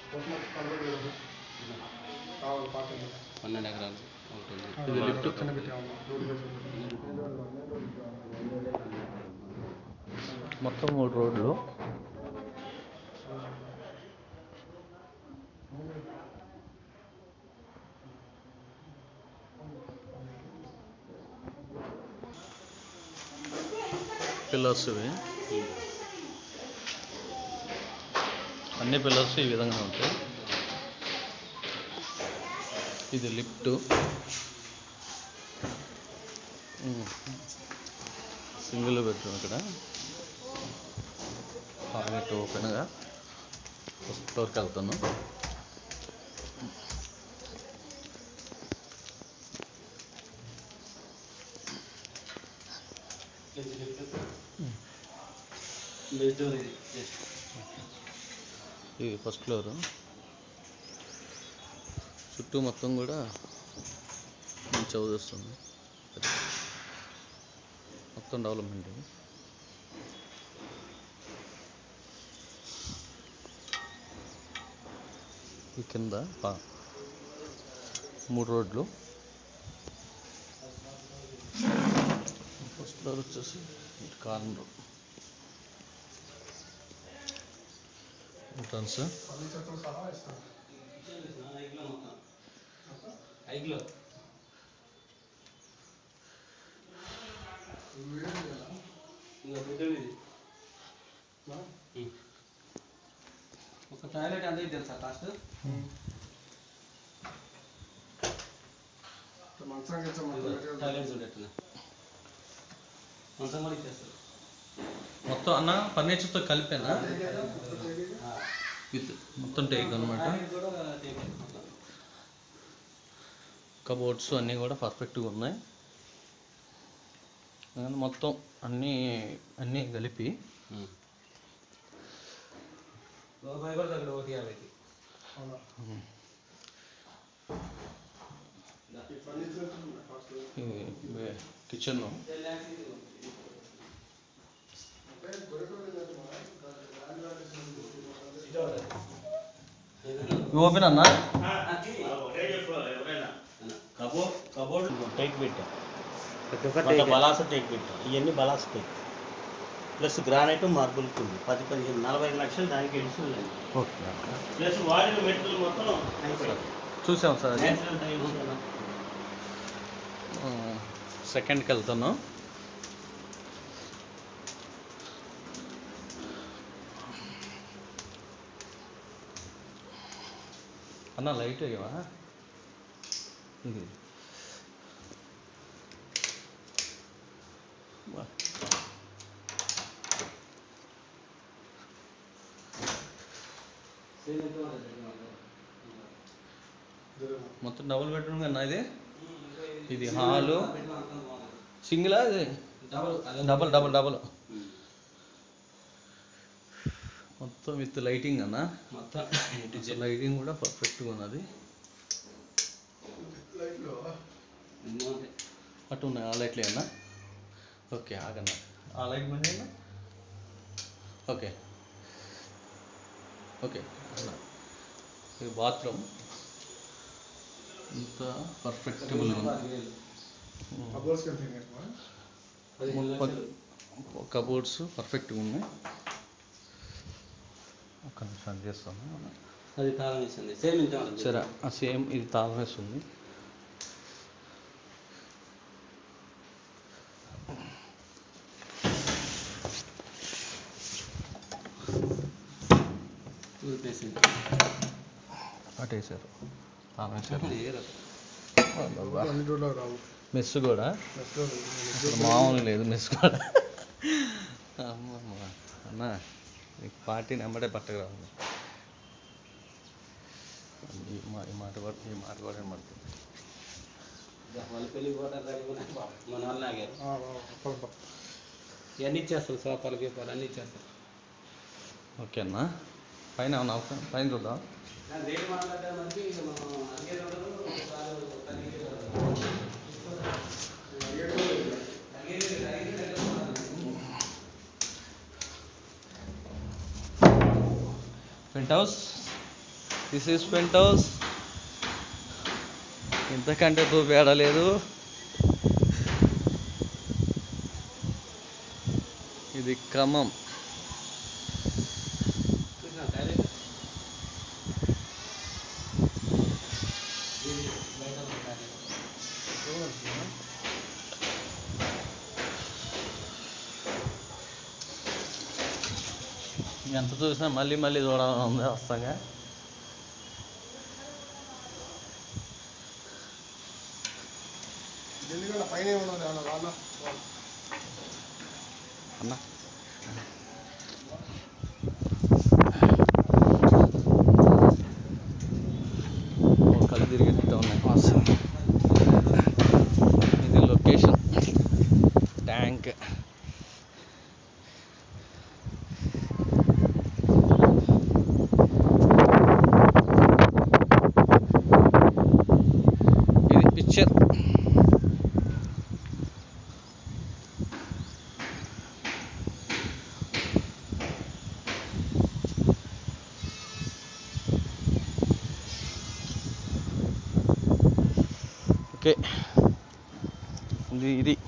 పన్నెండు ఎకరాలు ఉంటుంది ఇది లిఫ్ట్ మొత్తం మూడు రోడ్లు పిల్లర్స్ ఇవి అన్ని పిల్లర్స్ ఈ విధంగా ఉంటాయి ఇది లిఫ్ట్ సింగిల్ బెడ్రూమ్ ఇక్కడ టాయిలెట్ ఓపెన్గా ఫస్ట్ ఫ్లోర్కి వెళ్తాను ఇది ఫస్ట్ ఫ్లోర్ చుట్టూ మొత్తం కూడా మంచి హౌస్ వస్తుంది మొత్తం డెవలప్మెంట్ ఇది ఈ కింద పా- మూడు రోడ్లు ఫస్ట్ ఫ్లోర్ వచ్చేసి కార్నర్ ఎంట్రన్స్ ఐదులో ఇంకా పెద్దది ఇది. ఒక టాయిలెట్ ఎంత అయింది తెలుసా కాస్ట్ టాయిలెట్ చూడట్లే మంచం కూడా ఇచ్చేస్తారు మొత్తం అన్న ఫర్నిచర్తో కలిపేనా విత్ మొత్తం టేక్ అనమాట టాయిలెట్ కూడా take it మొత్తం. కబోర్డ్స్ అన్నీ కూడా పర్ఫెక్ట్గా ఉన్నాయి అందుకని మొత్తం అన్నీ అన్నీ కలిపి రూపాయి కూడా తగ్గడు ఒకటి యాభైకి ఇది కిచెన్ ఓపెన్ అన్న కబోర్డ్ కబోర్డ్ టేక్ పెట్టాం కొంత బలాస టేక్ పెట్టాం ఇవన్నీ బలాస టేక్ ప్లస్ గ్రానైట్ మార్బుల్ ఉంది పది పదిహేను నలభై ఐదు లక్షలు దానికి ఎడిషనల్ అయింది ఓకే ప్లస్ వాడిన మెటీరియల్ మొత్తం అయిపోయింది చూసాం సార్ అది నేచురల్ టైల్స్ సెకండ్కి వెళ్తాను అన్న లైట్ అయ్యవా ఇది వా. మొత్తం డబుల్ బెడ్రూమ్ కన్నా ఇది ఇది హాలు సింగిలా ఇది డబల్ డబల్ డబల్ మొత్తం విత్ లైటింగ్ అన్న మొత్తం లైటింగ్ కూడా పర్ఫెక్ట్గా ఉన్నది ఎన్నో ఉంటాయి. అటు ఉన్నాయి ఆ లైట్లే అన్న ఓకే ఆగన్న ఆ లైట్ బండి అన్న ఓకే ఓకే అన్న ఇది బాత్రూమ్ ఇంత పర్ఫెక్టబుల్గా ఉంది పదిహేను లక్షలు. కబోర్డ్స్ పర్ఫెక్ట్గా ఉన్నాయి ఒక్క నిమిషం చేస్తాను అది తాళం వేసింది సేమ్ ఇంతే ఉంటుంది సరే ఆ సేమ్ ఇది తాళం వేస్తుంది ఊరిపేసింది. అటు వేసారు తాళం వేసారు ఏ రకం? మెస్ కూడా అసలు మామూలు లేదు మెస్ కూడా అమ్మమ్మ అన్న నీకు పార్టీ నెంబడే పట్టకరాదు ఈ మా ఈ మాట కూడా ఈ మాట కూడా వినబడుతుంది వాళ్ళ పెళ్ళికి పోతారు దానికి పోతారు. మన వాళ్ళు ఆగారు ఇవన్నీ ఇచ్చేస్తారు సోఫాలు గీపాలు అన్నీ ఇచ్చేస్తారు ఓకే అన్న పైన ఏమన్నా అవసరం పైన చూద్దాం రేటు మాట్లాడడానికి ఇక మనం అడిగేది ఉండదు ఒకసారి తగ్గించేది penthouse this is penthouse ఇంతకంటే చూపేడలేదు ఇది ఖమ్మం చూసినా డైరెక్ట్ బయట ఉంటారు. ఎంత చూసినా మళ్ళీ మళ్ళీ చూడాలని ఉంది వస్తాగా అన్న కళ్ళు తిరిగేటట్టు ఉన్నాయి ఇది లొకేషన్ ట్యాంక్ ఇది పిక్చర్ ఓకే ఇది ఇది